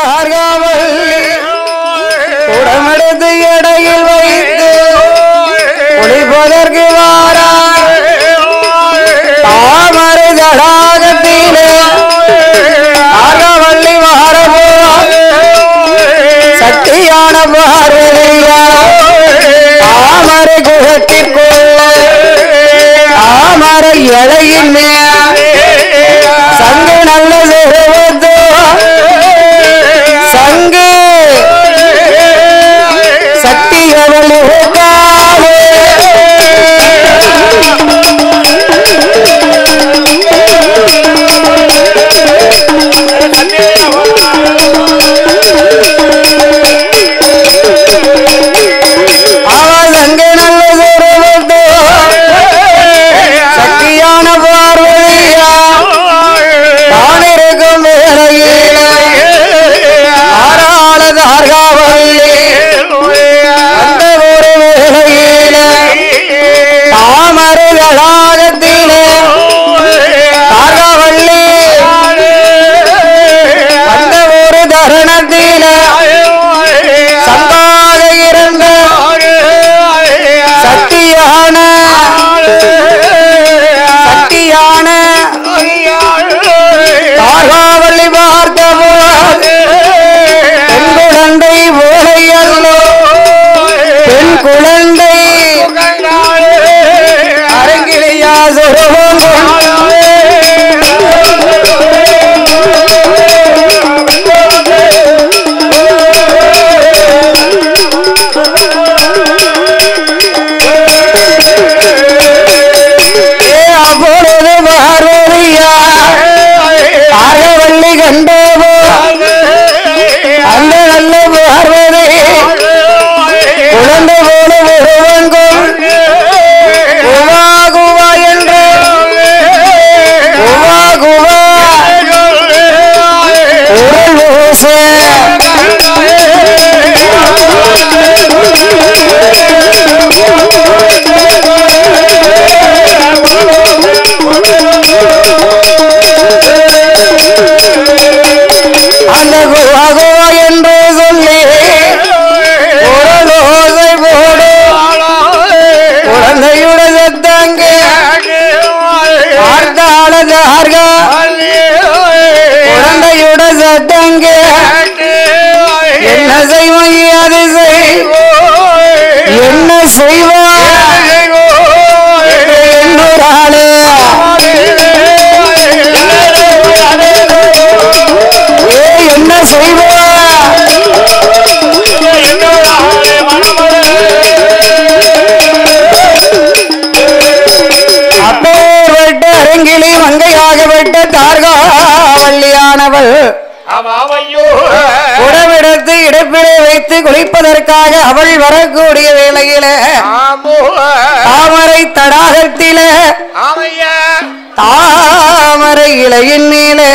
தார்காவல் உடமெடுத்து எடையில் வைத்து குளிப்பதற்கு வாரா தாமரை தடாகத்திலே தார்காவள்ளி வாரபோ சக்தியான பார்வதியா தாமரை குகத்திற்குள்ள தாமரை இலையின் மேல் சங்கு நல்ல சிறுவத்தோ சங்கு சக்தி அவள் இருக்காளே அவள் சங்கு நல்ல சிறுவத்தோ சக்தியான பார்வதியா தான் இருக்கும் வேளையில் ஆறாள தார்காவல்லி அந்த ஒரு வேளையில் தாமரை தடாகத்திலே தார்காவல்லி அந்த ஒரு தருணத்திலே சங்காக இருந்த சக்தியான சக்தியான தார்காவல்லி பார்த்தபோது பெண் குழந்தை போலையல்லோ பெண் குழந்தை அரங்கிலியா சுரவம் ஏ அப்பொழுது பார்வதியா தாரவள்ளி கண்டபோ அந்த நல்ல பார்வதி குழந்தை போல ஒருவங்கும் குவா குவா என்று குவா குவா குரல் ஓச அந்த குவா குவா என்று சொல்லி குரல் ஓசை போடு குழந்தையுட சத்தங்க பார்த்தாளதார்கா குழந்தையுட சத்தங்க என்ன செய்வோம் அது செய் என்ன செய்வோம் இன்னொரு ஆளு ஏ என்ன செய்வோம் அப்பேற்பட்ட அரங்கிலே மங்கையாகப்பட்ட தார்காவல்லியானவள் உடவிடத்து இடுப்பிலே வைத்து குளிப்பதற்காக அவள் வரக்கூடிய வேளையிலே தாமரை தடாகத்திலே தாமரை இலையின் மேலே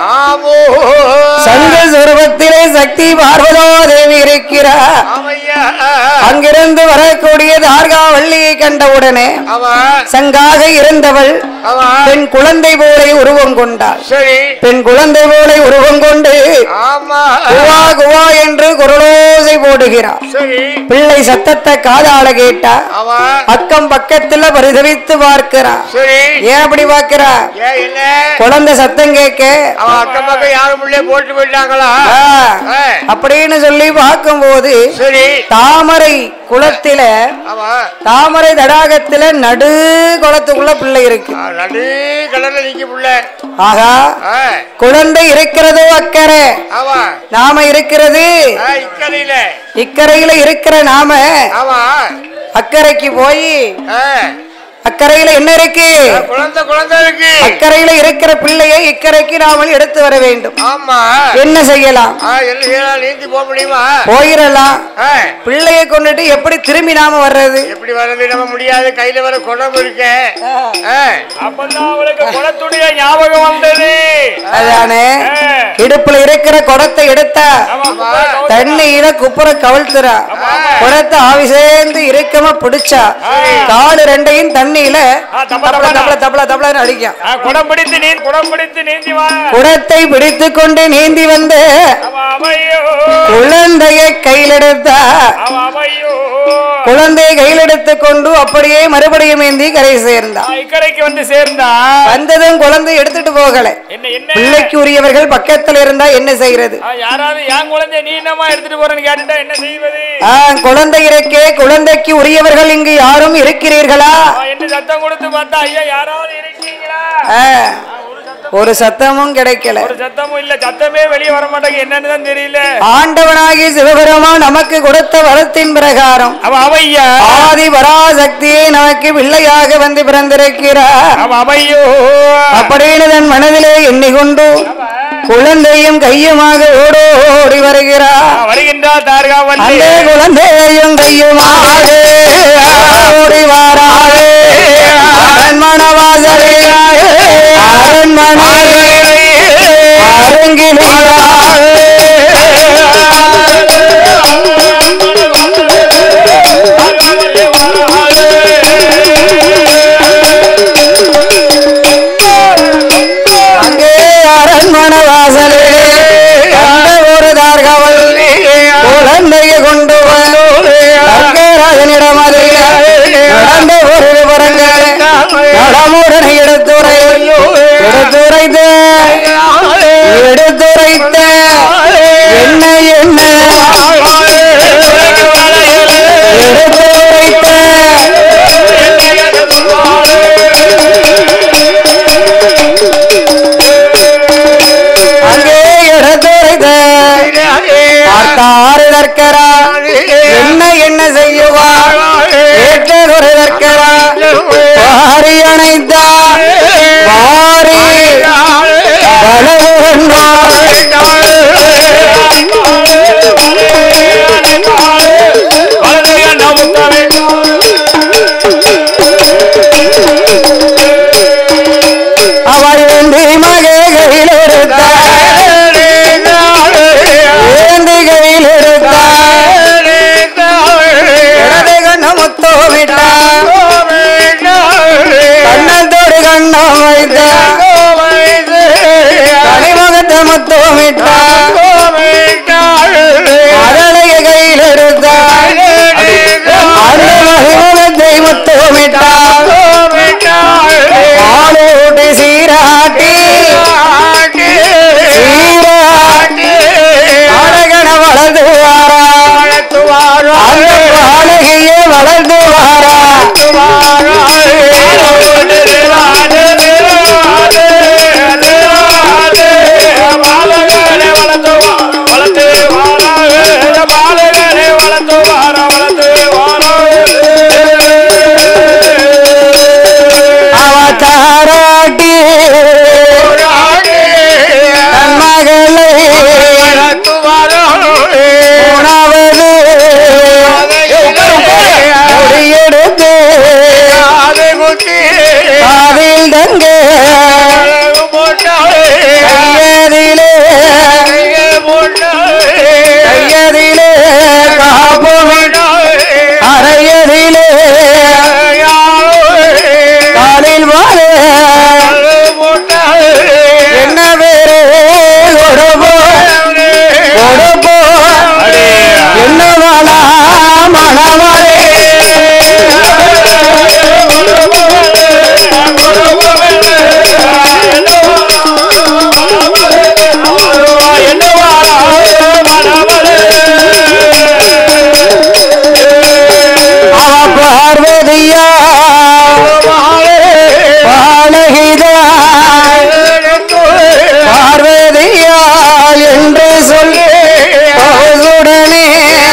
சங்க சுரூபத்திலே சக்தி பார்வதோ தேவி இருக்கிறார் அங்கிருந்து வரக்கூடிய தார்காவள்ளியை கண்டவுடனே சங்காக இருந்தவள் பெண் குழந்தை போல உருவம் கொண்டாள் சரி பெண் குழந்தை போல உருவம் கொண்டு ஆமா குவா குவா என்று குரலோசை போடுகிறார் சரி பிள்ளை சத்தத்தை காதால கேட்டா ஆமா அக்கம் பக்கத்துல பரிதவித்து பார்க்கிறா சரி ஏன் அப்படி பார்க்கிறா ஏன் என்ன குழந்தை சத்தம் கேட்க அவன் அக்கம் பக்கம் யாரும் உள்ளே போட்டு போயிட்டாங்களா ஆ, ஆ, அப்படின்னு சொல்லி பார்க்கும்போது சரி தாமரை குளத்தில ஆமா தாமரை தடாகத்தில நடு குளத்துக்குள்ள பிள்ளை இருக்கு ஆ, நடு கடல்ல நிக்க புள்ள ஆகா ஆ, குழந்தை இருக்கிறதோ அக்கறை ஆமா நாம இருக்கிறது ஆ, இக்கரையில இக்கரையில இருக்கிற நாம ஆமா அக்கறைக்கு போய் ஆ, அக்கறையில என்ன இருக்கு ஆ, குழந்தை குழந்தை இருக்கு அக்கறையில இருக்கிற பிள்ளையை இக்கரைக்கு நாமல் எடுத்து வர வேண்டும் ஆமா என்ன செய்யலாம் ஆ, என்ன செய்யலாம் நீந்தி போக முடியுமா போயிடலாம் ஆ, பிள்ளையை கொண்டுட்டு எப்படி திரும்பி நாம வர்றது எப்படி வர்றது நம்ம முடியாது கையில வர குடம் இருக்கு ஆ, அப்பதான் அவளுக்கு குளத்துடைய ஞாபகம் வந்தது அதானே இடுப்புல இருக்கிற குடத்தை எடுத்தா ஆமா தண்ணியில குப்புற கவிழ்த்துறா குடத்தை ஆவி சேர்ந்து இறுக்கமா பிடிச்சா காடு ரெண்டையும் தண்ணி தண்ணியில ஆ, தப்ப, தப்பல தப்பா. தப்பல தப்பல தப்பலன்னு அடிக்கும் ஆ, குடம் பிடித்து நீ குடம் பிடித்து நீந்தி வா குடத்தை பிடித்து கொண்டு நீந்தி வந்து அவ அவையோ குழந்தையை கையிலெடுத்தா அவ அவையோ குழந்தையை கையிலெடுத்து கொண்டு அப்படியே மறுபடியும் ஏந்தி கரை சேர்ந்தா ஆ, இக்கரைக்கு வந்து சேர்ந்தா வந்ததும் குழந்தை எடுத்துட்டு போகல என்ன என்ன பிள்ளைக்கு உரியவர்கள் பக்கத்துல இருந்தா என்ன செய்யறது ஆ, யாராவது என் குழந்தை நீ என்னமா எடுத்துட்டு போறேன்னு கேட்டுட்டா என்ன செய்வது ஆ, குழந்தை இருக்கே குழந்தைக்கு உரியவர்கள் இங்கு யாரும் இருக்கிறீர்களா ஆ, என்று சத்தம் கொடுத்து பார்த்தா ஐயா யாராவது இருக்கீங்களா ஆ, ஆ, ஒரு சத்தம் ஒரு சத்தமும் கிடைக்கல ஒரு சத்தமும் இல்ல சத்தமே வெளியே வர மாட்டேங்க என்னன்னு தான் தெரியல ஆண்டவனாகி சிவபெருமான் நமக்கு கொடுத்த வரத்தின் பிரகாரம் அவ அவையா ஆதி பராசக்தியை நமக்கு பிள்ளையாக வந்து பிறந்திருக்கிறார் அவ அவையோ அப்படின்னு தன் மனதிலே எண்ணிக்கொண்டு குழந்தையும் கையுமாக ஓடோடி வருகிறார் ஆ, வருகின்றார் தார்காவல்லி அந்த குழந்தையும் கையுமாக ஓடி வாராரே அரண்மனவாசலே அரண்மனை அங்கே அரண்மனை வாசலே அந்த ஒரு தார்கவல் குழந்தையை கொண்டு வந்து நடந்த ஒரு விவரங்கள் நடமுடன் எடுத்துரை எடுத்துரைத்த எடுத்துரைத்த என்ன என்ன எடுத்துரைத்த அங்கே எடுத்துரைத்த பார்த்தாறு தற்கரா என்ன என்ன செய்யுவார் ஏற்றதொரு தற்கரா வாரி அணைத்தா வாரி அவள் ஏந்தி மகே கையில் எடுத்தார் ஏந்தி கையில் எடுத்தார் இடது கண்ண முத்தோமிட்டார் கண்ணத்தோடு கண்ணம் வைத்தார் கனிமுகத்தை முத்தோமிட்டார் அதழைய கையில் எடுத்தார் அந்த மகிமுகத்தை முத்தோமிட்டார் பாலூட்டி சீராட்டி சீராட்டி அழகன வளர்ந்து வாரா அந்த பாலகியே வளர்ந்து வாரா அவ தாராட்டி தன் மகளை உணவது முடியெடுத்து அதில் தங்க கையதிலே கையதிலே காப்பு அறையதிலே காலில் வாழ என்ன வேறு கொடுப்போ கொடுப்போ என்னவாளா மணவாளே அவ பார்வதியா பாலகிதா பார்வதியால் என்று சொல்லி பகுதுடனே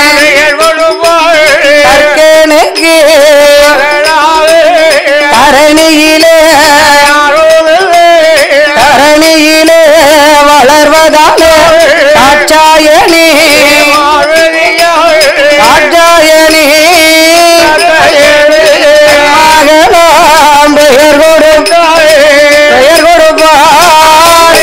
கற்கனுக்கு தரணியிலே தரணியிலே வளர்வதாலே காட்சாயணி காட்சாயணி மகளாம் பெயர் கொடுப்பா பெயர் கொடுப்பார்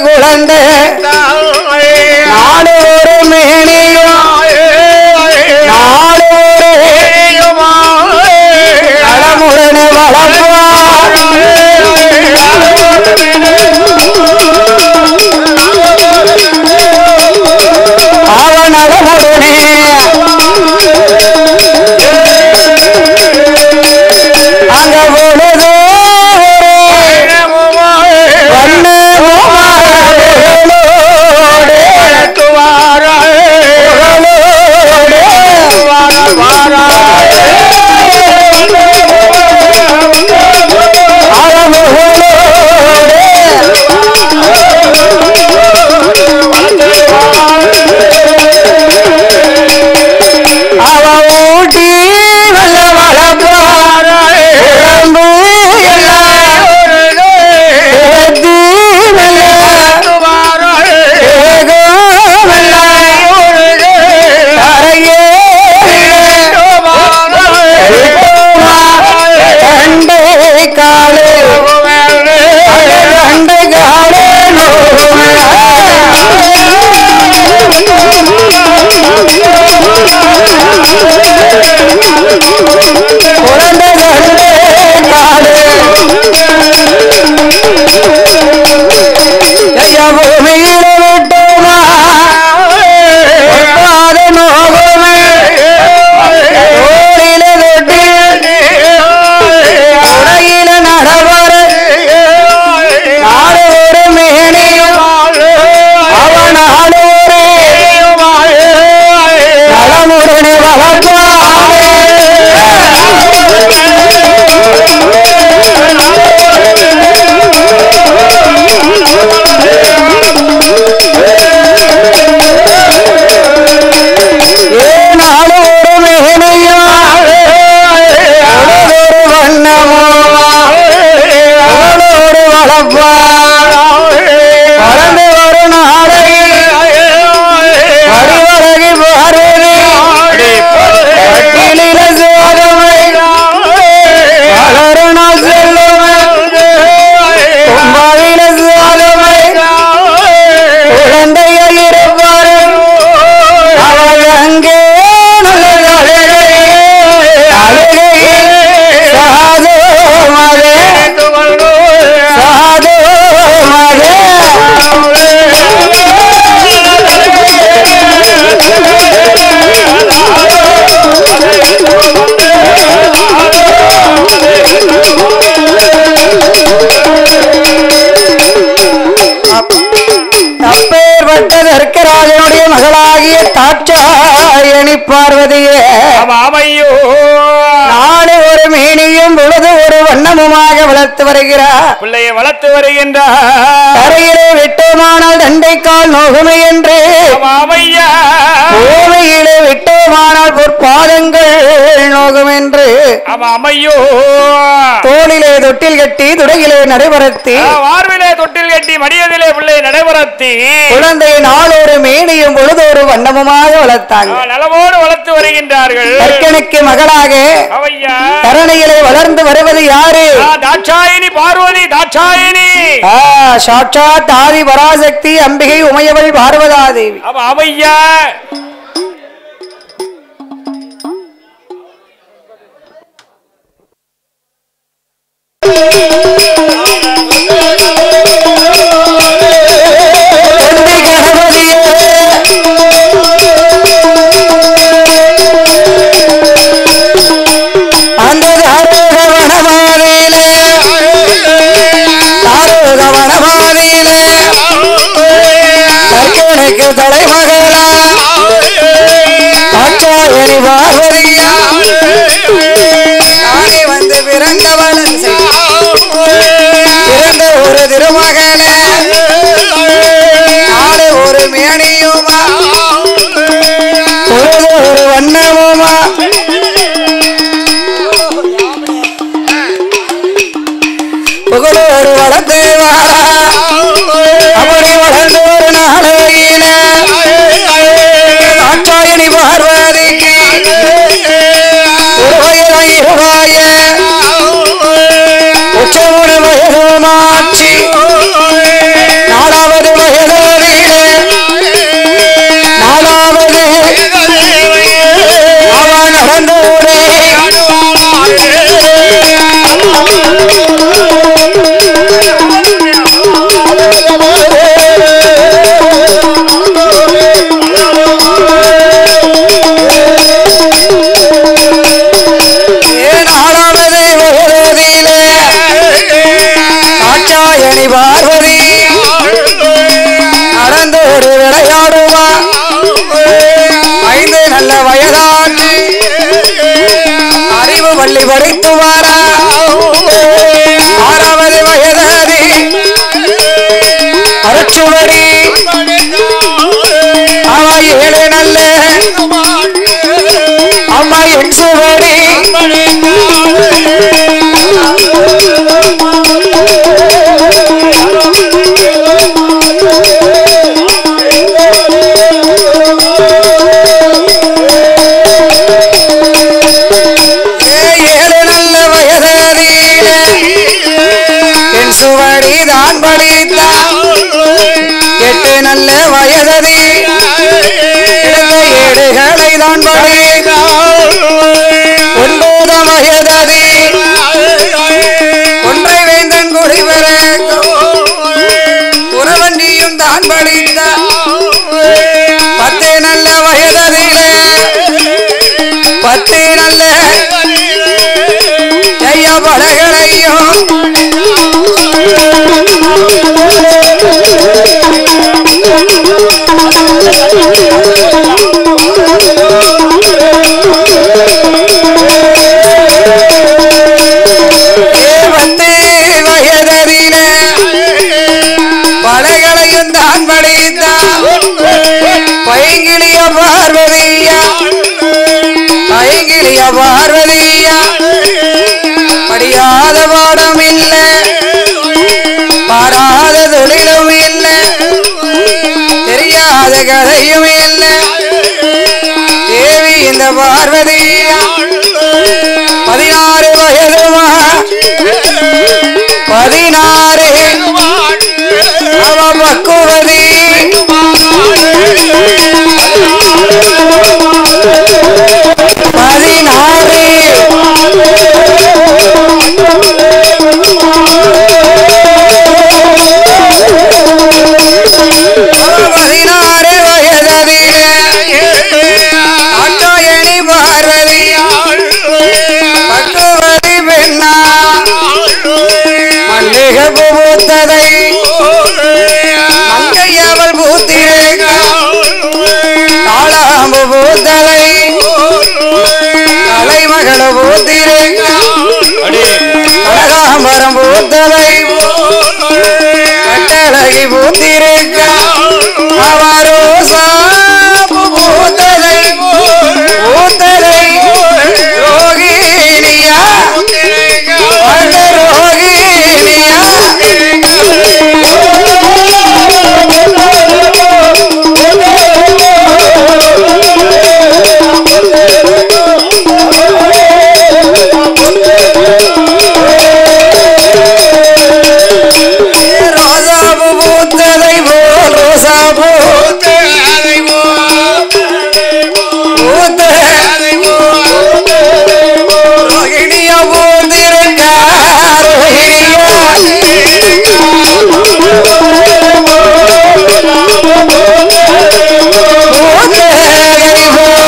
குழந்தை நாடு ஒரு மேனியும் நாடு ஒரு நலமுடனே வளர்ப்பார் அவன் நலமுடனே அங்க பொழுதோ வண்ண அவ ஊட்டி நல்ல வளர்ப்பார் உடம்பு எல்லாம் உயர்த்தி நல்ல கண்டை காலே கண்டை காலே குழந்தை கண்டே காலே ஐயா பூமியில விட்டோமா ஒட்டாத நோகமே ஓரில தொட்டி உடையில நடவர நாடு ஒரு மேனியும் அவன் நாடு ஒரு நலமுடனே ஏனாடு ஒரு மேனியும் ஒரு வண்ணமோ அவளோடு வளர்ப்பார் வளர்ந்து ஒரு நாளையில் வரிவரகி பாரதி கட்டிலில சோதமை வளருணா செல்லுமை கும்பாவில சோதமை குழந்தைய இருப்பாரு அவள் அங்கே நல்ல அழுகையில் சாதோ மதே சாதோ மதே அப்பேற்பட்டதற்கு ராஜனுடைய மகளாகிய தாட்சாயணி பார்வதியே ஆமையோ நாடு ஒரு மேனியும் பொழுது ஒரு வண்ணமுமாக வளர்த்து வருகிறார் பிள்ளையை வளர்த்து வருகின்றார் தரையிலே விட்டோமானால் தண்டைக்கால் நோகுமை என்று ஆமையா பூமியிலே விட்டோமானால் பொற்பாதங்கள் நோகும் என்று ஆமா அமையோ தோளிலே தொட்டில் கட்டி துடையிலே நடைபெறத்தி வார்விலே தொட்டில் கட்டி மடியதிலே பிள்ளை நடைபெறத்தி குழந்தை நாளொரு மேனியும் பொழுது ஒரு வண்ணமுமாக வளர்த்தாங்க நலமோடு வளர்த்து வருகின்றார்கள் தர்க்கனுக்கு மகளாக அவையா தரணியிலே வளர்ந்து வருவது யாரு ஆ, தாட்சாயினி பார்வதி தாட்சாயினி ஆ, சாட்சாத் ஆதி பராசக்தி அம்பிகை உமையவள் பார்வதாதேவி ஆமா அவையா தொந்தி கணபதியே அந்த தாரோக வனமாதியிலே தாரோக வனமாதியிலே தர்க்கனுக்கு தலைமகளா காற்றாயணி பார்வதியா நானே வந்து பிறந்தவளன் பிறந்த ஒரு திருமகனே நாடு ஒரு மேனியுமா பொழுது ஒரு வண்ணமுமா புகழோடு வளர்ந்து வாரா அப்படி வளர்ந்து ஒரு நாளையில காற்றாயணி பார்வதிக்கு இருவயது இருவாய உச்சமுடி வயதுமாட்சி நாலாவது படித்து வாரா ஆறாவது வயதாதி அறச்சுவடி அவ ஏழு நல்ல அம்மா என் சுவடி ஏ ஏழு நல்ல வயதாதியில என் சுவடி தான் படித்தான் எட்டு நல்ல வயததி எடுத்த ஏடுகளை தான் படித்தான் ஒன்பது வயததி ஒன்றை வேந்தன் குடிவர உறவண்டியும் தான் படித்தான் பத்து நல்ல வயததியில பத்து நல்ல ஐயா படகளையும் ஏவத்து வயதறின படகளையும் தான் படித்தான் பைங்கிலிய பார்வதியா பைங்கிலிய பார்வதியா படியாத பாடம் இல்ல பாராத தொழிலும் இல்ல தெரியாத கதையும் இல்ல தேவி இந்த பார்வதியா பதினாறு வயதுமா பதினாறு அவ பக்குவதி பதினாறு அவ பதினாறு வயததிலே அட்டாயணி பார்வதியா பக்குவதி பெண்ணா மல்லிகை பூ பூத்ததை மங்கை அவள் பூத்திருக்க தாளாம்பு பூத்ததை தலைமகள் பூத்திருக்க கனகாம்பரம் பூத்ததை கட்டழகி பூத்திருக்க அவரோ சாப்பு பூத்ததை பூத்ததை ரோகிணியா அந்த ரோகிணியா ரோசாபு பூத்ததை போல் ரோசாபு பூத்த ரோகிணியா பூந்திருக்கா ரோகிணியா பூத்தகை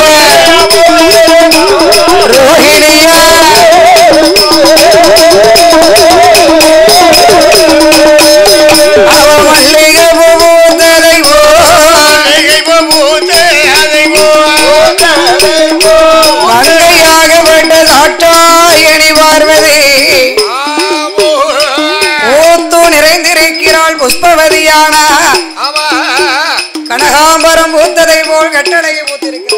போல் ரோகிணியா அவ மல்லிகை பூ பூத்ததை போல் மங்கையாகப்பட்ட சாட்டாயணி பார்வதி ஊத்து நிறைந்திருக்கிறாள் புஷ்பவதியான கனகாம்பரம் பூத்ததை போல் கட்டளை பூத்திருக்கிறாள்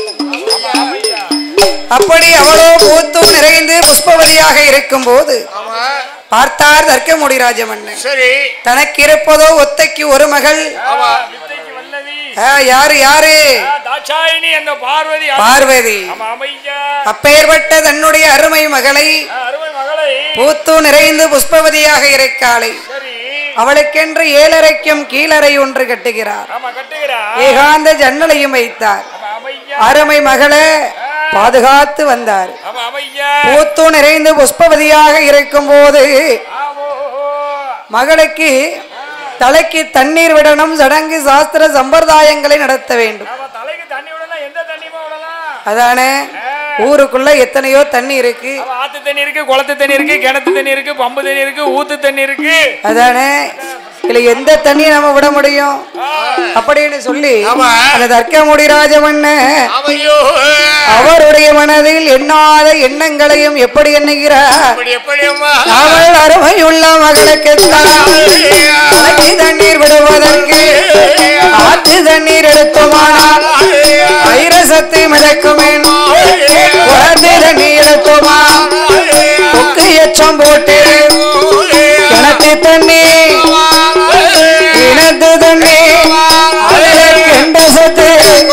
அப்படி அவளோ பூத்து நிறைந்து புஷ்பவதியாக இருக்கும் போது பார்த்தார் தர்க்க முடிராஜ மன்னன் சரி தனக்கு இருப்பதோ ஒத்தைக்கு ஒரு மகள் ஆமா வித்தைக்கு வல்லதி ஆ, யாரு யாரு ஆ, தாட்சாயினி அந்த பார்வதி பார்வதி ஆமா அமையா அப்பேற்பட்ட தன்னுடைய அருமை மகளை ஆ, அருமை மகளை பூத்து நிறைந்து புஷ்பவதியாக இருக்காளை சரி அவளுக்கென்று ஏழரைக்கும் கீழறை ஒன்று கட்டுகிறார் ஆமா கட்டுகிறா ஏகாந்த ஜன்னலையும் வைத்தார் ஆமா அமையா அருமை மகளை பாதுகாத்து வந்தார் ஆமா அமையா பூத்து நிறைந்து புஷ்பவதியாக இருக்கும் போது ஆமோ மகளுக்கு தலைக்கு தண்ணீர் விடணும் சடங்கு சாஸ்திர சம்பிரதாயங்களை நடத்த வேண்டும் ஆமா தலைக்கு தண்ணி விடலாம் எந்த தண்ணியுமா விடலாம் அதானே ஊருக்குள்ள எத்தனையோ தண்ணி இருக்கு ஆமா, ஆத்து தண்ணி இருக்கு குளத்து தண்ணி இருக்கு கிணத்து தண்ணி இருக்கு பம்பு தண்ணி இருக்கு ஊத்து தண்ணி இருக்கு அதானே இல்ல எந்த தண்ணியை நம்ம விட முடியும் அப்படின்னு சொல்லி ஆமா. அந்த தர்க்கமுடி ராஜமண்ண அவையோ அவருடைய மனதில் எண்ணாத எண்ணங்களையும் எப்படி எண்ணுகிறார் அப்படி எப்படி அம்மா அவள் அருமையுள்ள மகளுக்கு தலைக்கு தண்ணீர் விடுவதற்கு ஆற்று தண்ணீர் எடுக்குமானால் வைரசத்தை மிதக்குமே குழந்தை தண்ணீர் எடுக்குமா கொக்கு எச்சம் போட்டு கிணத்து தண்ணி கிணத்து தண்ணி அதில் கெண்ட சத்து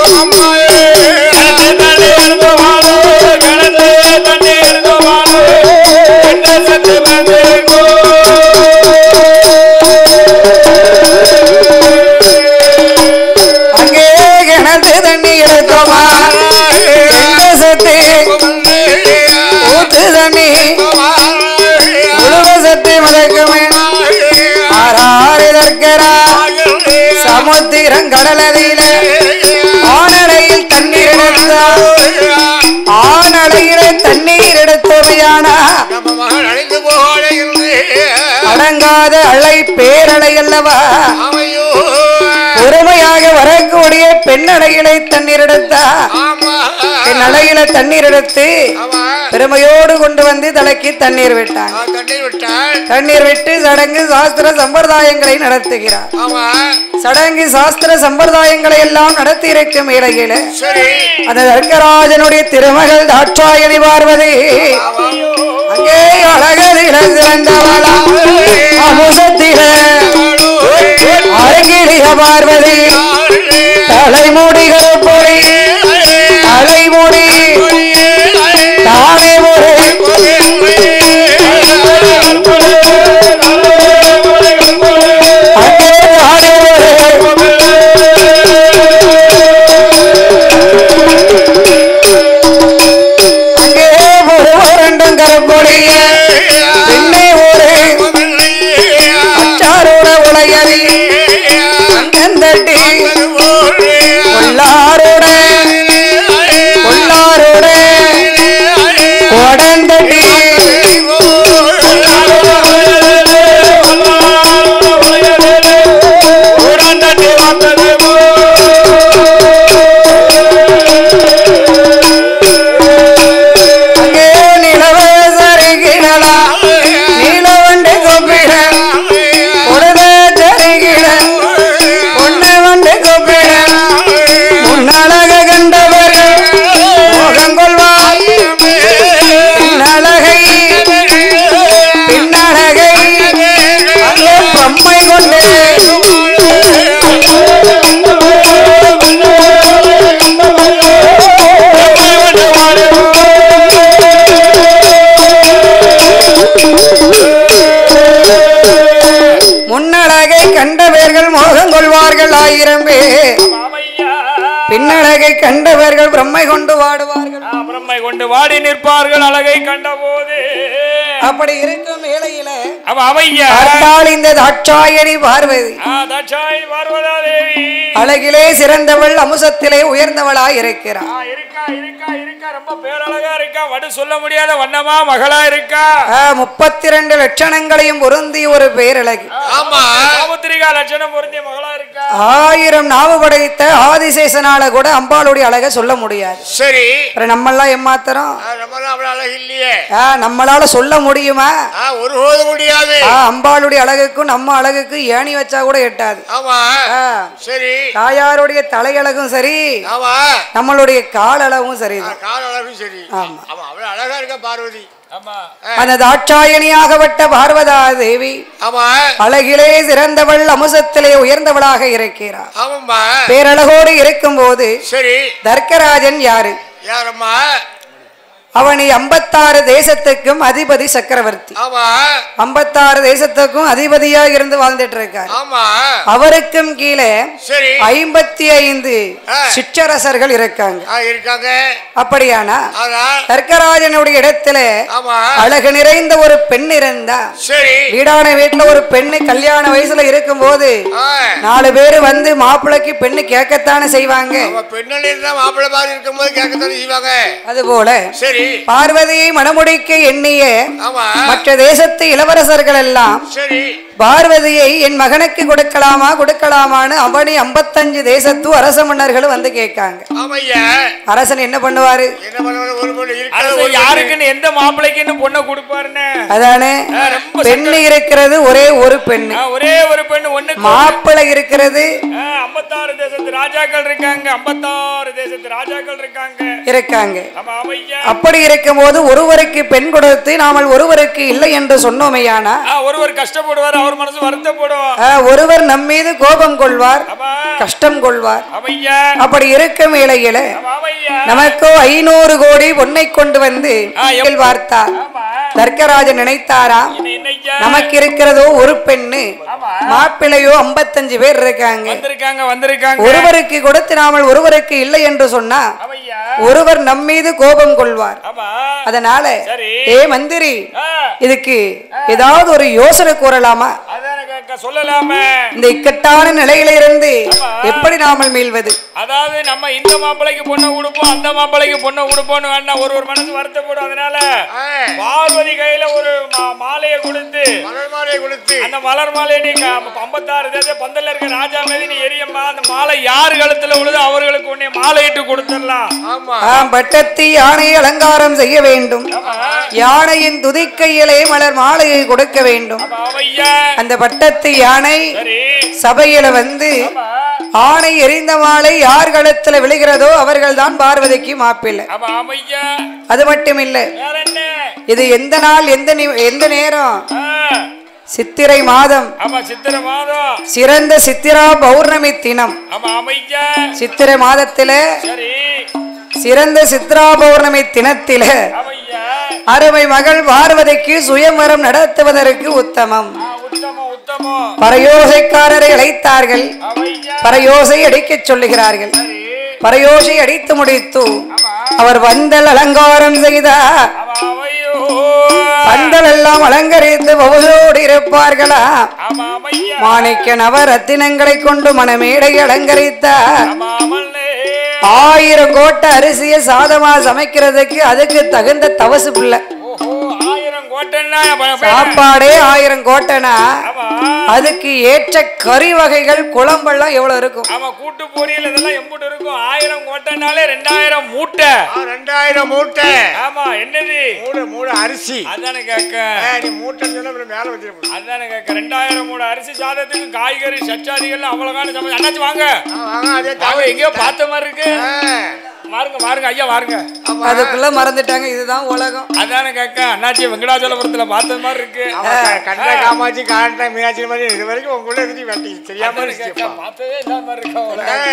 அங்கே கிணத்து தண்ணி எடுக்குமா கெண்ட சத்து ஊத்து தண்ணி உழுவ சத்து மிதக்குமே ஆறாறு தற்கரா சமுத்திரம் கடலதில ஆனடையில் தண்ணீர் எடுத்தார் ஆனடையில தண்ணீர் எடுத்தவையானா நம்ம மகன் அழைத்து போகாத இருந்து அடங்காத அலை பேரலை அல்லவா அவையோ பொறுமையாக வரக்கூடிய பெண்ணடையிலை தண்ணீர் எடுத்தா ஆமா பெண் அலையில தண்ணீர் எடுத்து ஆமா பெருமையோடு கொண்டு வந்து தலைக்கு தண்ணீர் விட்டாங்க ஆ, தண்ணீர் விட்டால் தண்ணீர் விட்டு சடங்கு சாஸ்திர சம்பிரதாயங்களை நடத்துகிறார் ஆமா சடங்கு சாஸ்திர சம்பிரதாயங்களை எல்லாம் நடத்தி இருக்கும் இடையில சரி அந்த தர்க்கராஜனுடைய திருமகள் தாட்சாயணி பார்வதி அங்கே அழகதில சிறந்தவளா அமுசத்தில அரங்கிலிய பார்வதி தலைமுடிகள் பொறி தலைமுடி தானே ஒரு அங்கே தானே ஒரு அங்கே ஒரு ரெண்டும் கரப்பொழிய பின்னே ஒரு அச்சாரோட உலகரி அங்கந்தட்டி கொள்ளாரோட கொள்ளாரோட உடந்தட்டி அங்கே நிலவ சரிகிடலா நீலவண்டு கொப்பிட உடல சரிகிட பொண்ணு வண்டு கொப்பிட முன்னழக கண்டவர்கள் மோகம் கொள்வார் பின்னழகை பின்னழகை அங்கே பிரம்மை கொண்டு முன்னழகை கண்டவர்கள் மோகம் கொள்வார்கள் ஆயிரம் பேர் பின்னழகை கண்டவர்கள் பிரம்மை கொண்டு வாடுவார்கள் பிரம்மை கொண்டு வாடி நிற்பார்கள் அழகை கண்டபோது அப்படி இருக்கும் வேளையில அவ அவையா பார்த்தால் இந்த தாட்சாயணி பார்வதி ஆ, தட்சாயி பார்வதா தேவி அழகிலே சிறந்தவள் அமுசத்திலே உயர்ந்தவளாய் இருக்கிறார் ஆ, இருக்கா இருக்கா இருக்கா ரொம்ப பேரழகா இருக்கா வடு சொல்ல முடியாத வண்ணமா மகளா இருக்கா முப்பத்தி ரெண்டு லட்சணங்களையும் பொருந்தி ஒரு பேரழகி ஆமா சாமுத்திரிகா லட்சணம் பொருந்திய மகளா இருக்கா ஆயிரம் நாவு படைத்த ஆதிசேஷனால கூட அம்பாளுடைய அழகை சொல்ல முடியாது சரி அப்புறம் நம்மெல்லாம் ஏமாத்துறோம் ஆ, நம்மளாம் அவ்வளவு அழகு இல்லையே ஆ, நம்மளால சொல்ல முடியுமா ஆ, ஒருபோது முடியாது ஆ, அம்பாளுடைய அழகுக்கும் நம்ம அழகுக்கும் ஏணி வச்சா கூட எட்டாது ஆமா ஆ, சரி தாயாருடைய தலையழகும் சரி ஆமா நம்மளுடைய கால் அளவும் ஆ, சரிதான் கால அழகும் சரி ஆமா. ஆமா அவ்வளவு அழகா இருக்க பார்வதி ஆமா அந்த தாட்சாயணியாகப்பட்ட பார்வதா தேவி ஆமா அழகிலே சிறந்தவள் அமுசத்திலே உயர்ந்தவளாக இருக்கிறார் ஆமாம்மா பேரழகோடு இருக்கும்போது சரி தர்க்கராஜன் யாரு யாரம்மா அவனை ஐம்பத்தாறு தேசத்துக்கும் அதிபதி சக்கரவர்த்தி ஆமா ஐம்பத்தாறு தேசத்துக்கும் அதிபதியா இருந்து வாழ்ந்துட்டு இருக்கார் ஆமா அவருக்கும் கீழே சரி ஐம்பத்தி ஐந்து ஆ. சிற்றரசர்கள் இருக்காங்க ஆ, இருக்காங்க அப்படியானா ஆனால் தர்க்கராஜனுடைய இடத்துல ஆமா அழகு நிறைந்த ஒரு பெண் இருந்தா சரி வீடான வீட்டுல ஒரு பெண்ணு கல்யாண வயசுல இருக்கும்போது ஆ, நாலு பேர் வந்து மாப்பிள்ளைக்கு பெண்ணு கேட்கத்தானே செய்வாங்க அவ பெண்ணில் இருந்தா மாப்பிள்ளை மாதிரி இருக்கும்போது கேட்கத்தானே செய்வாங்க அதுபோல சரி பார்வதியை மணமுடிக்க எண்ணிய ஆமா மற்ற தேசத்து இளவரசர்கள் எல்லாம் சரி பார்வதியை என் மகனுக்கு கொடுக்கலாமா கொடுக்கலாமான்னு அவனி ஐம்பத்தஞ்சு தேசத்து அரச மன்னர்களும் வந்து கேட்காங்க ஆமையா அரசன் என்ன பண்ணுவாரு என்ன பண்ணுவாரு ஒரு பொண்ணு இருக்கிற அரசு ஒரு யாருக்குன்னு எந்த மாப்பிள்ளைக்குன்னு பொண்ணை கொடுப்பாருன்னு அதானே ஆ, ரொம்ப பெண்ணு இருக்கிறது ஒரே ஒரு பெண்ணு ஆ, ஒரே ஒரு பெண்ணு ஒண்ணு மாப்பிள்ளை இருக்கிறது ஐம்பத்தாறு தேசத்து ராஜாக்கள் இருக்காங்க ஐம்பத்தாறு தேசத்து ராஜாக்கள் இருக்காங்க இருக்காங்க ஆமா அவையா அப்படி இருக்கும்போது ஒருவருக்கு பெண் கொடுத்து நாமல் ஒருவருக்கு இல்லை என்று சொன்னோமையானா ஆ, ஒருவர் கஷ்டப்படுவார் அவர் மனசு வருத்தப்படும் ஆ, ஒருவர் நம் மீது கோபம் கொள்வார் ஆமா கஷ்டம் கொள்வார் அவையா அப்படி இருக்கும் வேளையில ஆமா அவையா நமக்கோ ஐநூறு கோடி பொன்னை கொண்டு வந்து ஆ, எப்- மேல் வார்த்தார் ஆமா தர்க்கராஜன் நினைத்தாராம் இது என்னய்யா நமக்கு இருக்கிறதோ ஒரு பெண்ணு ஆமா மாப்பிள்ளையோ ஐம்பத்தஞ்சு பேர் இருக்காங்க வந்திருக்காங்க வந்திருக்காங்க ஒருவருக்கு கொடுத்து நாமல் ஒருவருக்கு இல்லை என்று சொன்னா அவையா ஒருவர் நம் மீது கோபம் கொள்வார் ஆமா அதனால சரி. ஏ மந்திரி ஆ, இதுக்கு ஏதாவது ஒரு யோசனை கூறலாமா அதானே கேக்க சொல்லலாமே இந்த இக்கட்டான நிலையில இருந்து ஆமா. எப்படி நாமல் மீள்வது அதாவது நம்ம இந்த மாப்பிள்ளைக்கு பொண்ணை கொடுப்போம் அந்த மாப்பிள்ளைக்கு பொண்ணை கொடுப்போம்னு வேண்டாம் ஒரு ஒரு மனசு வருத்தப்படும் அதனால பார்வதி கையில ஒரு மா- மாலையை கொடுத்து மலர் மாலையை கொடுத்து அந்த மலர் மாலையை நீ க- ஐம்பத்தாறு தேச பந்தல்ல இருக்க ராஜா மீது நீ எரியம்மா அந்த மாலை யார் கழுத்துல விழுதோ அவர்களுக்கு உன்னை மாலையிட்டு கொடுத்துடலாம் ஆமா ஆம் பட்டத்தி யானை அலங்காரம் செய்ய வேண்டும் யானையின் துதிக்கையிலே மலர் மாலையை கொடுக்க வேண்டும் அப்ப அவையா அந்த பட்டத்து யானை சரி சபையில வந்து அப்ப ஆணை எரிந்த மாலை யார் கழுத்துல விழுகிறதோ அவர்கள்தான் பார்வதிக்கு மாப்பிள்ளை அப்ப அவையா அது மட்டும் இல்ல வேற என்ன இது எந்த நாள் எந்த நி- எந்த நேரம் ஆ, சித்திரை மாதம் ஆமா சித்திரை மாதம் சிறந்த சித்திரா பௌர்ணமி தினம் ஆமா அவையா சித்திரை மாதத்தில சரி சிறந்த சித்ரா பௌர்ணமி தினத்தில அவையா அருமை மகள் பார்வதிக்கு சுயம்வரம் நடத்துவதற்கு உத்தமம் ஆ, உத்தமம் உத்தமம் பரயோசைக்காரரை அழைத்தார்கள் அவையா பரயோசை அடிக்கச் சொல்லுகிறார்கள் சரி பரயோசை அடித்து முடித்து ஆமா அவர் வந்தல் அலங்காரம் செய்தார் ஆமா அவையோ பந்தல் எல்லாம் அலங்கரித்து பவுசோடு இருப்பார்களா ஆமா அவையா மாணிக்க நவரத்தினங்களை கொண்டு மணமேடை அலங்கரித்தார் ஆமா அவளே ஆயிரம் கோட்டை அரிசியை சாதமா சமைக்கிறதுக்கு அதுக்கு தகுந்த தவசு புள்ள ஓஹோ ஆயிரம் கோட்டைன்னா அப்ப- அப்ப- சாப்பாடே ஆயிரம் கோட்டைனா ஆமா அதுக்கு ஏற்ற கறி வகைகள் குழம்பெல்லாம் எவ்வளவு இருக்கும் ஆமா கூட்டு பொரியல் இதெல்லாம் எம்புட்டு இருக்கும் ஆயிரம் கோட்டைனாலே ரெண்டாயிரம் மூட்டை ஆ, ரெண்டாயிரம் மூட்டை ஆமா என்னது மூணு மூணு அரிசி அதானே கேக்க ஆ, நீ மூட்டைன்னு சொன்னா அப்புறம் மேல வச்சிருப்போம் அதானே கேக்க ரெண்டாயிரம் மூணு அரிசி சாதத்துக்கு காய்கறி சச்சாதிகள் அவ்வளவுகான சமைச்சு அண்ணாச்சி வாங்க வாங்க அதே அவங்க எங்கேயோ பார்த்த மாதிரி இருக்கு ஆ, வாருங்க வாருங்க ஐயா வாருங்க அதுக்குள்ள மறந்துட்டாங்க இதுதான் உலகம் அதானே கேக்க அண்ணாச்சி வெங்கடாச்சலபுரத்துல பார்த்த மாதிரி இருக்கு ஆமா, க- கண்ட காமாட்சி காண்ட மீனாட்சி மாதிரி இது வரைக்கும் உங்களுக்குள்ள இருந்து வெட்டி தெரியாம அதானே இருந்துச்சு கேக்க, பார்த்ததே இல்லாம மாதிரி இருக்கா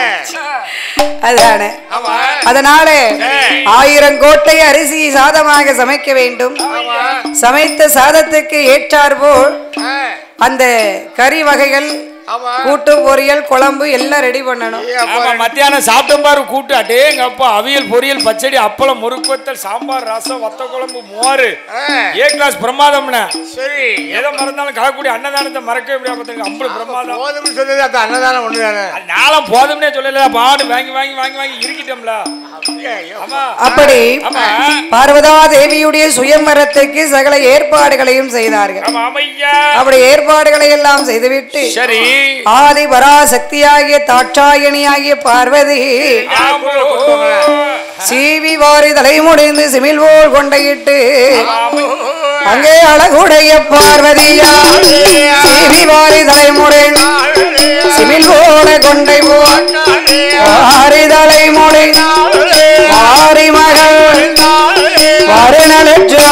ஆ, அதுதானே ஆமா அதனால சரி. ஆயிரம் கோட்டை அரிசி சாதமாக சமைக்க வேண்டும் ஆமா சமைத்த சாதத்துக்கு ஏற்றாற்போல் ஆ, அந்த கறி வகைகள் ஆமா கூட்டு பொரியல் குழம்பு எல்லாம் ரெடி பண்ணணும் ஏ, அப்ப ஆமா மத்தியானம் சாப்பிட்டோம் பாரு கூட்டு அடேங்க அப்பா அவியல் பொரியல் பச்சடி அப்பளம் முறுக்குவத்தல் சாம்பார் ரசம் வத்த குழம்பு மோர் ஆ, ஏ கிளாஸ் பிரமாதம்னு சரி எதை மறந்தாலும் கலக்கூடிய அன்னதானத்தை மறக்கவே முடியாது பார்த்துங்க அம்பளு பிரமாதம் போதும்னு சொல்லுது அந்த அன்னதானம் ஒண்ணு தானே அது நாளும் போதும்னே சொல்லல பாடு வாங்கி வாங்கி வாங்கி வாங்கி இருக்கிட்டோம்ல அப்படியா? ஐயோ. ஆமா அப்படி ஆமா பார்வதா தேவியுடைய சுயம்பரத்துக்கு சகல ஏற்பாடுகளையும் செய்தார்கள் ஆமா அமையா அப்படி ஏற்பாடுகளை எல்லாம் செய்துவிட்டு சரி ஆதி பராசக்தியாகிய தாட்சாயணியாகிய பார்வதி ஆமோ. சீவி வாரி தலைமுடிந்து சிமிழ் போல் கொண்டையிட்டு ஆமை. அங்கே அழகுடைய பார்வதியா சீவி வாரி தலைமுடி சிமிழ் போல கொண்டை போல் வாரி தலைமுடி வாரி மகள் வருணலட்சா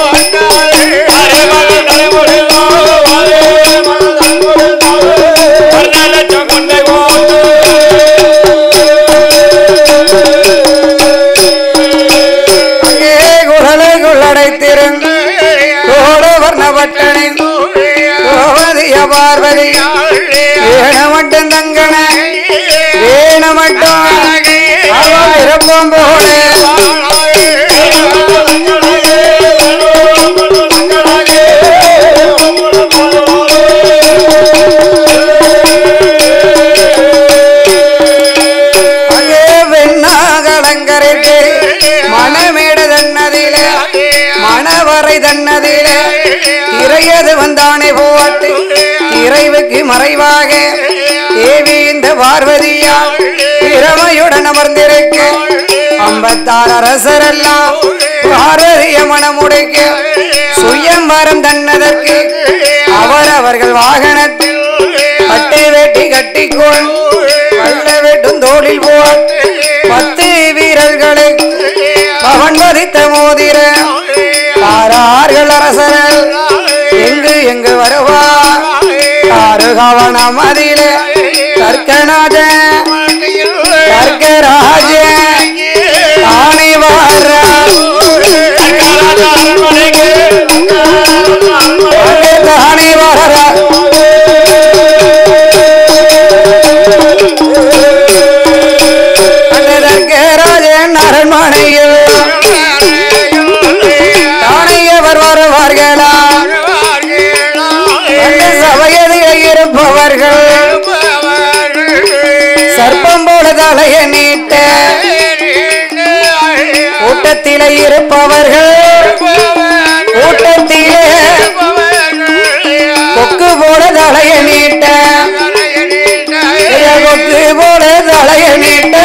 வரலாற்றம் கொண்டை போ. அங்கே குழலை குள்ளடைத்திருந்து கோடு வர்ணபட்டனை கோவதிய பார்வதி ஏன மட்டும் தங்கன ஏன மட்டும் அவ விருப்பம் போல அங்கே வெண்ணாக அலங்கரித்து மணமேட தன்னதிலே மணவரை தன்னதிலே திரையது வந்தானே போட்டு மறைவுக்கு மறைவாக தேவி இந்த பார்வதியா திறமையுடன் அமர்ந்திருக்க ஐம்பத்தாறு அரசரெல்லாம் பார்வதிய மனமுடைக்க சுயம்பரம் தன்னதற்கு அவரவர்கள் வாகனத்தில் பட்டு வேட்டி கட்டிக்கொள் வல்ல வெட்டும் தோளில் போல் பத்து வீரர்களை பவன் வதித்த மோதிர ஆறார்கள் அரசர்கள் எங்கு எங்கு வருவார் ஆறு கவனம் அதிலே கற்கநாத கற்கராஜ தானே வாரா தானே வாரா கற்கராஜன் அரண்மனையில் தானையவர் வருவார்களா அந்த சபையதில் இருப்பவர்கள் சர்ப்பம் போல தலைய நீட்ட கூட்டத்திலே இருப்பவர்கள் கூட்டத்திலே கொக்கு போல தலைய நீட்ட கொக்கு போல தலைய நீட்ட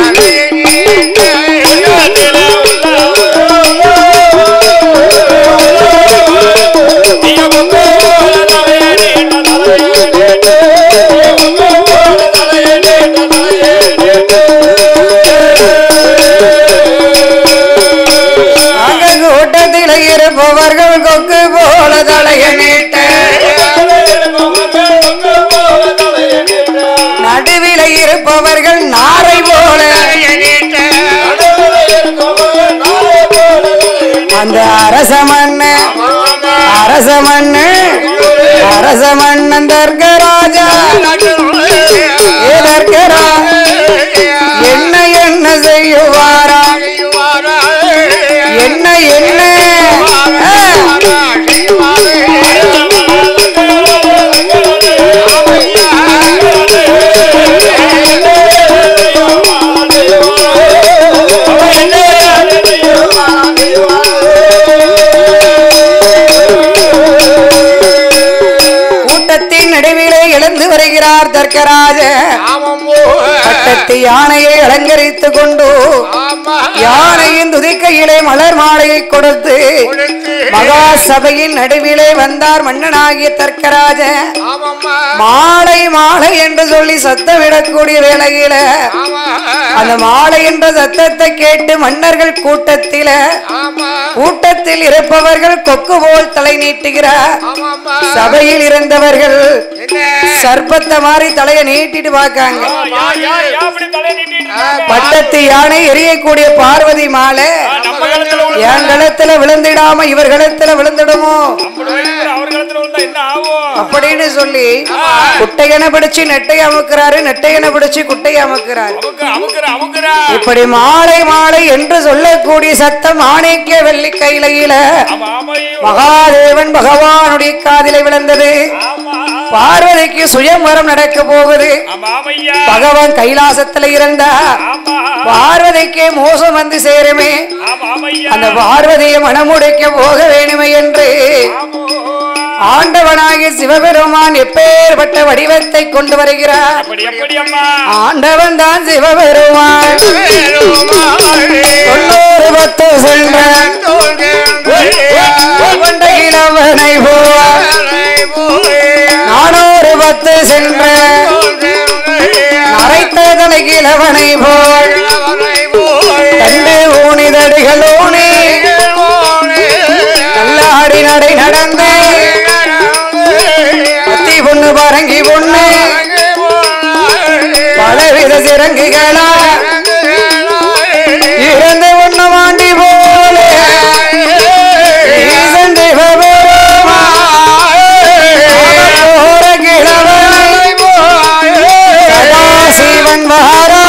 அங்க கூட்டத்திலே இருப்பவர்கள் கொக்கு போல தலைய நீட்ட நடுவில இருப்பவர்கள் நாரை போல அந்த அரச மண்ணு அரச மண்ணு அரச மன்னன் தர்கராஜா ஏதற்கரா என்ன என்ன செய்யுவாரா என்ன என்ன ஆ, கூட்டத்தின் நடுவிலே எழுந்து வருகிறார் தர்கராஜ பட்டத்து யானையை அலங்கரித்துக் கொண்டு யானையின் துதிக்கையிலே மலர் மாலையை கொடுத்து மகா சபையின் நடுவிலே வந்தார் மன்னனாகிய தர்க்கராஜ மாலை மாலை என்று சொல்லி சத்தமிடக்கூடிய வேளையில அந்த மாலை என்ற சத்தத்தை கேட்டு மன்னர்கள் கூட்டத்தில கூட்டத்தில் இருப்பவர்கள் கொக்கு போல் தலை நீட்டுகிறார் சபையில் இருந்தவர்கள் சர்ப்பத்தை மாதிரி தலையை நீட்டிட்டு பார்க்காங்க பட்டத்து யானை எரியக்கூடிய பார்வதி மாலை நம்ம காலத்துல உள்ள என் கழுத்துல விழுந்திடாம இவர் கழுத்துல விழுந்துடுமோ அவர் காலத்துல உள்ள என்ன ஆகும் அப்படின்னு சொல்லி குட்டையனை பிடிச்சு நெட்டை அமுக்கிறாரு நெட்டையனை பிடிச்சு குட்டையை அமுக்கிறாரு அமுக்கு அமுக்குற அமுக்குறா இப்படி மாலை மாலை என்று சொல்லக்கூடிய சத்தம் ஆணைக்கிய வெள்ளி கையில ஆமா ஆமா ஐயோ. மகாதேவன் பகவானுடைய காதிலே விழுந்தது ஆமா பார்வதிக்கு சுயம்வரம் நடக்க போகுது ஆமா ஆமையா பகவான் கைலாசத்துல இருந்தா ஆமா பார்வதிக்கு மோசம் வந்து சேருமே ஆமா ஆமையா அந்த பார்வதியை மனமுடைக்க போக வேணுமே என்று ஆமோ. ஆண்டவனாகிய சிவபெருமான் எப்பேற்பட்ட வடிவத்தை கொண்டு வருகிறார் அப்படி எப்படி அம்மா ஆண்டவன் தான் சிவபெருமான் தொண்ணூறு பத்து சென்ற இளவனை போவார் நானூறு பத்து சென்ற நரைத்ததனை கிழவனை போல் கண்டு ஊனிதடிகள் ஊனி நல்லாடி நடை நடந்து அத்தி பொண்ணு பரங்கி பொண்ணு பலவித சிறங்குகளா இறந்து ஒண்ணு வாண்டி போல ஈசன் சிவபெருமான் போற கிழவனை சதாசிவன் வாரா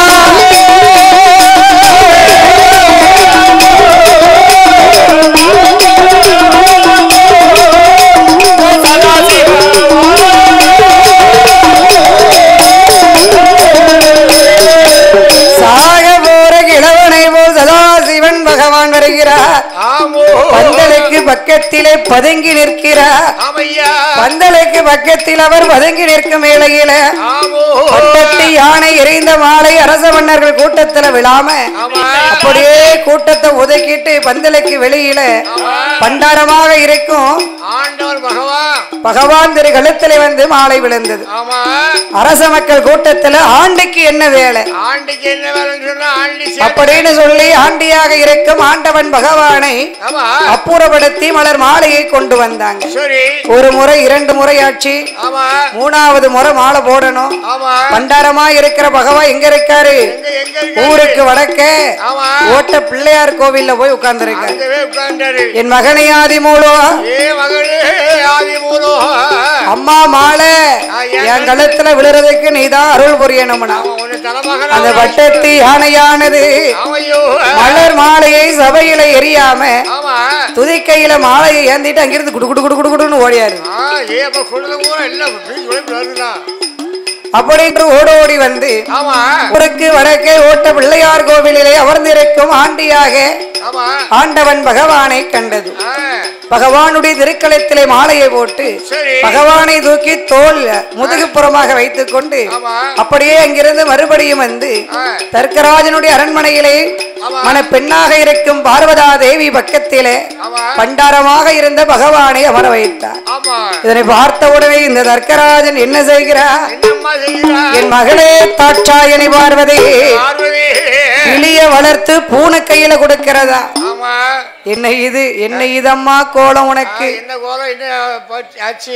சாக போற கிழவனை போல் சதாசிவன் பகவான் வருகிறார் பந்தலை பந்தலுக்கு பக்கத்திலே பதுங்கி நிற்கிறார் ஆமையா பந்தலுக்கு பக்கத்தில் அவர் பதுங்கி நிற்கும் வேளையில ஆமோ பட்டத்து யானை எரிந்த மாலை அரச மன்னர்கள் கூட்டத்துல விழாம ஆமா அப்படியே கூட்டத்தை ஒதுக்கிட்டு பந்தலுக்கு வெளியில பண்டாரமாக இருக்கும் ஆண்டவர் பகவான் பகவான் திரு கழுத்திலே வந்து மாலை விழுந்தது ஆமா அரச மக்கள் கூட்டத்துல ஆண்டுக்கு என்ன வேலை ஆண்டிக்கு என்ன வேலைன்னு சொன்னா ஆண்டி சே- அப்படின்னு சொல்லி ஆண்டியாக இருக்கும் ஆண்டவன் பகவானை ஆமா அப்புறப்படுத்தி மலர் மாலையை கொண்டு வந்தாங்க சரி ஒரு முறை இரண்டு முறை ஆச்சு ஆமா மூணாவது முறை மாலை போடணும் ஆமா பண்டாரமா இருக்கிற பகவான் எங்க இருக்காரு எங்க எங்க இருக்கு ஊருக்கு வடக்கே ஆமா ஓட்ட பிள்ளையார் கோவில்ல போய் உட்கார்ந்திருக்காரு அங்கவே உட்கார்ந்தாரு என் மகனை ஆதி மூலம் ஏ மகளே ஆதி மூலோ அம்மா மாலை என் கழுத்துல விழுறதுக்கு நீதான் அருள் புரியணும்னா அவன் உன்னை தலைமகனா அந்த வட்டத்து யானையானது ஆமையோ மலர் மாலையை சபையில எரியாம ஆமா துதிக்கையில மாலையை ஏந்திட்டு அங்கிருந்து குடு குடு குடு குடு குடுன்னு ஓடியாரு ஆ ஏ அப்ப குழந்தை பூரா எல்லாம் பீச் உழைப்பு வருதுதான் அப்படின்னு ஓடோடி வந்து ஆமா ஊருக்கு வடக்கே ஓட்ட பிள்ளையார் கோவிலிலே அமர்ந்திருக்கும் ஆண்டியாக ஆமா ஆண்டவன் பகவானை கண்டது ஆ, பகவானுடைய திருக்களத்திலே மாலையை போட்டு சரி பகவானை தூக்கி தோல் முதுகுப்புறமாக வைத்துக் கொண்டு ஆமா அப்படியே அங்கிருந்து மறுபடியும் வந்து ஆ, தர்க்கராஜனுடைய அரண்மனையிலே ஆமா. மன பெண்ணாக இருக்கும் பார்வதா தேவி பக்கத்திலே ஆமா பண்டாரமாக இருந்த பகவானை அமர வைத்தார் ஆமா இதனை பார்த்தவுடனே இந்த தர்க்கராஜன் என்ன செய்கிறார் என்னம்மா செய்கிறா என் மகளே தாட்சாயணி பார்வதி பார்வதி கிளிய வளர்த்து பூனை கையில கொடுக்கிறதா ஆமா என்ன இது என்ன இதம்மா கோலம் ஆ, உனக்கு என்ன கோலம் என்ன போச்சு- ஆச்சு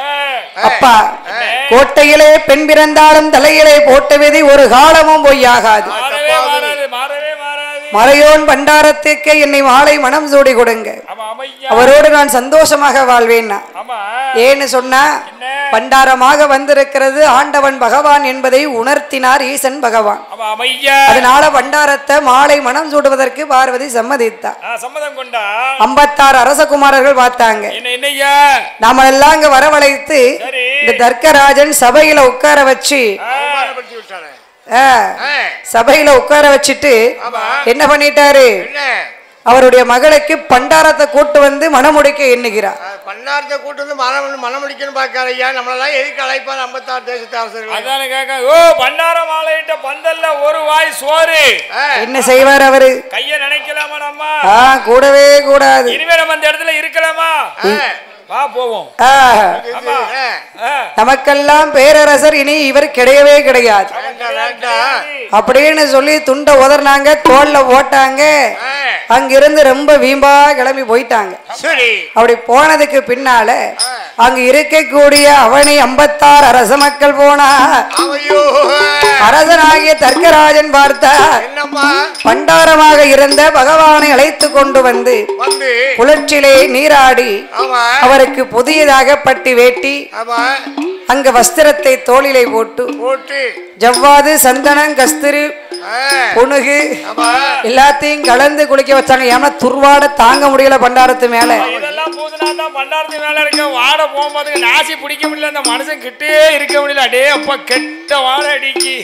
அப்பா கோட்டையிலே பெண் பிறந்தாலும் தலையிலே போட்ட விதி ஒரு காலமும் பொய்யாகாது மாறவே மாறாது மாறவே மாறாது மறையோன் பண்டாரத்துக்கு என்னை மாலை மனம் சூடி கொடுங்க ஆமா அமையா அவரோடு நான் சந்தோஷமாக வாழ்வேன்னா ஆமா ஏன்னு சொன்னா பண்டாரமாக வந்திருக்கிறது ஆண்டவன் பகவான் என்பதை உணர்த்தினார் ஈசன் பகவான் ஆமா அமையா அதனால பண்டாரத்தை மாலை மனம் சூடுவதற்கு பார்வதி சம்மதித்தார் ஆ, சம்மதம் கொண்டா ஐம்பத்தாறு அரசகுமாரர்கள் பார்த்தாங்க என்ன என்னய்யா நாம எல்லாம் அங்க வரவழைத்து சரி இந்த தர்க்கராஜன் சபையில உட்கார வச்சு அவமானப்படுத்தி விட்டானே ஆ, ஆ, சபையில உட்கார வச்சுட்டு ஆமா என்ன பண்ணிட்டாரு என்ன அவருடைய மகளுக்கு பண்டாரத்தை கூட்டு வந்து மணமுடிக்க எண்ணுகிறார் ஆ, பன்னாரத்தை கூட்டு வந்து மனம் மனம் முடிக்கணும் பார்க்காரு ஐயா நம்மளெல்லாம் எதுக்கு அழைப்பார் ஐம்பத்தாறு தேசத்து அரசர்கள் அதானே கேட்க ஓ பண்டார மாலையிட்ட பந்தல்ல ஒரு வாய் சோறு ஆ, என்ன செய்வார் அவரு கைய நினைக்கலாமா நம்ம ஆ கூடவே கூடாது இனிமே நம்ம அந்த இடத்துல இருக்கலாமா ஆ, வா போவோம் ஆ, ஆமா ஆ, ஆ. நமக்கெல்லாம் பேரரசர் இனி இவர் கிடையவே கிடையாது வேண்டாம் வேண்டாம் அப்படின்னு சொல்லி துண்டை உதறினாங்க தோல்ல போட்டாங்க ஆ, அங்கிருந்து ரொம்ப வீம்பா கிளம்பி போயிட்டாங்க சரி அப்படி போனதுக்கு பின்னால அங்க இருக்கக்கூடிய அவனி ஐம்பத்தாறு அரச மக்கள் போனா அவையோ அரசனாகிய தர்க்கராஜன் பார்த்தா என்னம்மா பண்டாரமாக இருந்த பகவானை அழைத்து கொண்டு வந்து வந்து குளர்ச்சியிலே நீராடி ஆமா அவருக்கு புதியதாக பட்டி வேட்டி ஆமா அங்க வஸ்திரத்தை தோளிலே போட்டு போட்டு ஜவ்வாது சந்தனம் கஸ்திரி ஆ, புனுகு ஆமா எல்லாத்தையும் கலந்து குளிக்க வச்சாங்க ஏன்னா துர்வாட தாங்க முடியல பண்டாரத்து மேல இதெல்லாம் பூசினா தான் பண்டாரத்து மேல இருக்க வாட போகும்போது நாசி பிடிக்க முடியல அந்த மனுஷன் கிட்டே இருக்க முடியல அடே அப்பா கெட்ட வாட அடிக்கி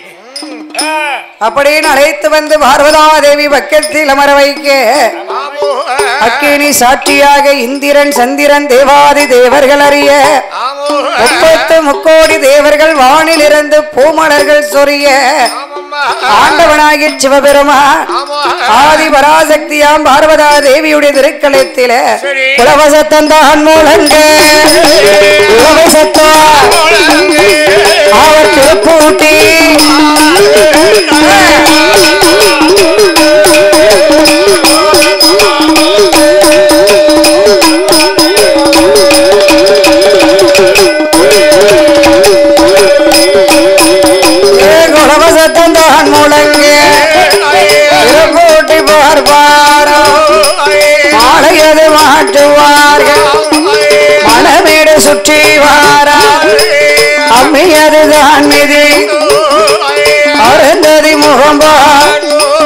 ஆ, அப்படின்னு அழைத்து வந்து பார்வதாதேவி பக்கத்தில் அமர வைக்க ஆமோ ஆ, அக்கினி சாட்சியாக இந்திரன் சந்திரன் தேவாதி தேவர்கள் அறிய ஆமோ முப்பத்து முக்கோடி தேவர்கள் வானில் இருந்து பூமலர்கள் சொரிய ஆமம்மா ஆண்டவனாகி சிவபெருமான் ஆமா ஆதி பராசக்தியாம் பார்வதா தேவியுடைய திருக்களத்தில சரி. குலவசத்தந்தான் மூலங்க குலவசத்தான் அவர் திருப்பூட்டி ஏ குலவசத்தந்தான் மூலங்க திருப்பூட்டி பார்ப்பாரோ மாலையது மாற்றுவார்கள் மனமேடு சுற்றி வாரா அம்மியது தான் மிதி அருந்ததி முகம்பார்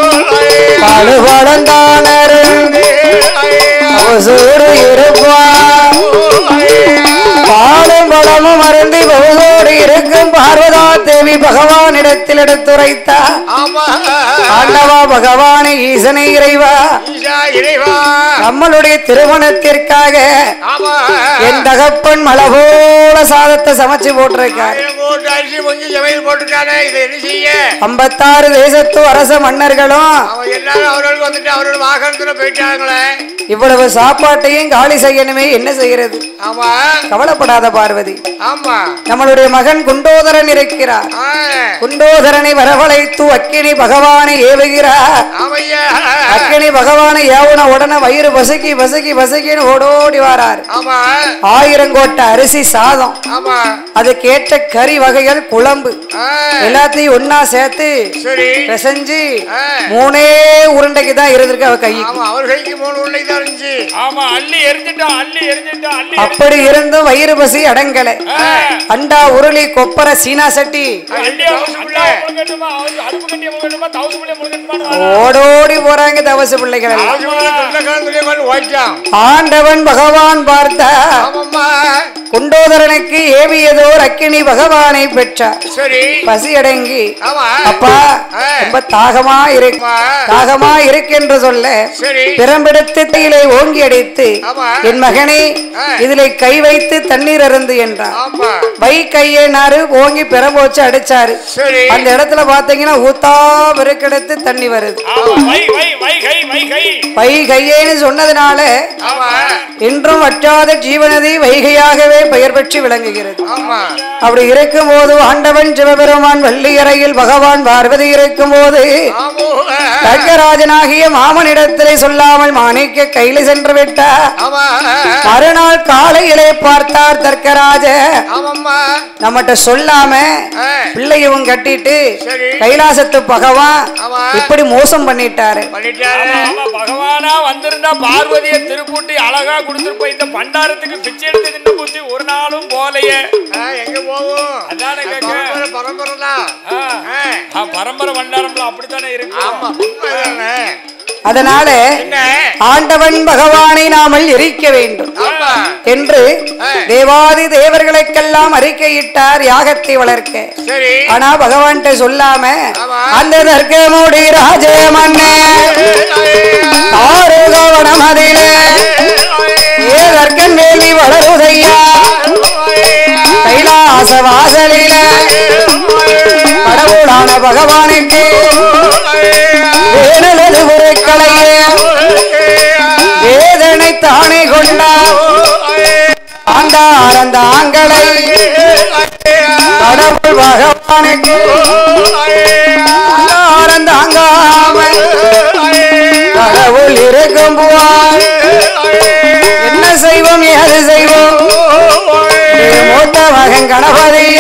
பழுவளந்தானருந்து அவசூறு இருப்பார் பாலும் பழமும் அருந்தி பகுதோடு இருக்கும் பார்வதா தேவி பகவான் மாமனிடத்தில் எடுத்துரைத்தார் ஆமா ஆண்டவா பகவானே ஈசனை இறைவா ஈசா இறைவா நம்மளுடைய திருமணத்திற்காக ஆமா என் தகப்பன் மலை போல சாதத்தை சமைச்சு போட்டிருக்காரு ஆயிரம் கோட்டு அரிசி கொஞ்சம் சமையல் போட்டிருக்கானே இதை என்ன செய்ய ஐம்பத்தாறு தேசத்து அரச மன்னர்களும் அவன் எல்லாரும் அவர்களுக்கு வந்துட்டு அவரோட வாகனத்துல போயிட்டாங்களே இவ்வளவு சாப்பாட்டையும் காலி செய்யணுமே என்ன செய்யறது ஆமா கவலைப்படாத பார்வதி ஆமா நம்மளுடைய மகன் குண்டோதரன் இருக்கிறார் ஆ, குண்டோதரனை வரவழைத்து அக்கினி பகவானை ஏவுகிறார் ஆமையா அக்கினி பகவானை ஏவுன உடனே வயிறு பசக்கி பசக்கி பசக்கின்னு ஓடோடி வாரார் ஆமா ஆயிரம் கோட்டை அரிசி சாதம் ஆமா அதுக்கேற்ற கறி வகைகள் குழம்பு ஆ, எல்லாத்தையும் ஒன்னா சேர்த்து சரி பிசைஞ்சு ஆ. மூணே உருண்டைக்கு தான் இருந்திருக்கு அவ கைக்கு ஆமா அவர் கைக்கு மூணு உருளை தான் இருந்துச்சு ஆமா அள்ளி எரிஞ்சிட்டான் அள்ளி எரிஞ்சிட்டான் அள்ளி அப்படி இருந்தும் வயிறு பசி அடங்கல அண்டா உருளி கொப்பரை சீனா சட்டி அள்ளி அண்டா முழுங்கட்டுமா அடுப்பு கட்டிய முழுங்கட்டுமா தவுசு பிள்ளை முழுங்கட்டுமா ஓடோடி போறாங்க தவசு பிள்ளைகள் எல்லாம். தொண்டக்காரன் ஓய்ச்சான் ஆண்டவன் பகவான் பார்த்த ஆமாம்மா குண்டோதரனுக்கு ஏவியதோர் அக்கினி பகவானை பெற்றார் சரி பசி அடங்கி ஆமா அப்பா ஆ. ரொம்ப தாகமா இருக்கு ஆமா. தாகமா இருக்கென்று சொல்ல சரி பிறம்பெடுத்து தையிலை ஓங்கி அடித்து ஆமா. என் மகனே ஆ. இதிலே கை வைத்து தண்ணீர் அருந்து என்றார் ஆமா வை கையே நாறு ஓங்கி பிறம்பு வச்சு அடிச்சாரு சரி அந்த இடத்துல பாத்தீங்கன்னா ஊத்தா பெருக்கெடுத்து தண்ணி வருது ஆமா வை வை வை கை வை கை வை கையேன்னு சொன்னதுனால ஆமா இன்றும் வற்றாத ஜீவநதி வைகையாகவே பெயர் பெற்று விளங்குகிறது ஆமா அப்படி இருக்கும்போது ஆண்டவன் சிவபெருமான் வள்ளியறையில் பகவான் பார்வதி இருக்கும்போது ஆமோ தர்கராஜனாகிய மாமனிடத்திலே சொல்லாமல் மாணிக்க கையில் சென்று விட்டார் ஆமா மறுநாள் காலையிலே பார்த்தார் தர்க்கராஜ ஆமாம்மா நம்மகிட்ட சொல்லாம ஆ, பிள்ளையவும் கட்டிட்டு சரி. கைலாசத்து பகவான் ஆமா. இப்படி மோசம் பண்ணிட்டாரு பண்ணிட்டாரு ஆமா பகவானா வந்திருந்தா பார்வதியை திருப்பூட்டி அழகா கொடுத்துருப்ப இந்த பண்டாரத்துக்கு பிச்சை எடுத்து தின்னு புத்தி ஒரு நாளும் போலையே ஆ, எங்க போகும் அதானே கேக்க. பரம்பரை பரம்பரை தான் ஆ. ஆ, ஆ, பரம்பரை பண்டாரம்ல அப்படித்தானே இருக்கு ஆமா உண்மைதானே அதனால என்ன ஆண்டவன் பகவானை நாமல் எரிக்க வேண்டும் ஆமா என்று ஆ. தேவாதி தேவர்களுக்கெல்லாம் அறிக்கையிட்டார் யாகத்தை வளர்க்க சரி ஆனா பகவான்கிட்ட சொல்லாம ஆமா. அந்த தர்க்கமுடி ராஜ மன்னே ஆறு கவனம் அதிலே ஏ தர்க்கன் வேலி வளருதையா கைலாச வாசலில கடவுளான பகவானுக்கு வேணலது பொருட்களையே வேதனை தானே கொண்டார் ஆண்டார் அந்த ஆங்களை கடவுள் பகவானுக்கு ஆண்டார் அந்த ஆங்காமல் கடவுள் இருக்கும் புவார் என்ன செய்வோம் ஏது செய்வோம் இது மூத்த மகன் கணபதிய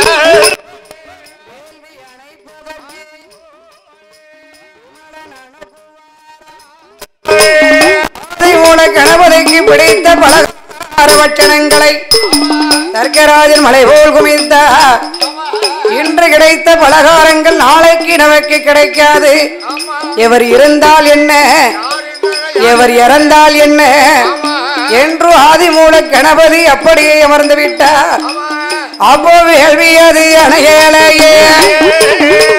மூல கணபதிக்கு பிடித்த பலகார வச்சனங்களை தர்க்கராஜன் மலை போல் குமித்தார் இன்று கிடைத்த பலகாரங்கள் நாளைக்கு நமக்கு கிடைக்காது எவர் இருந்தால் என்ன எவர் இறந்தால் என்ன என்று ஆதிமூல கணபதி அப்படியே அமர்ந்து விட்டார் அப்போ வேள்வியது அணையலையே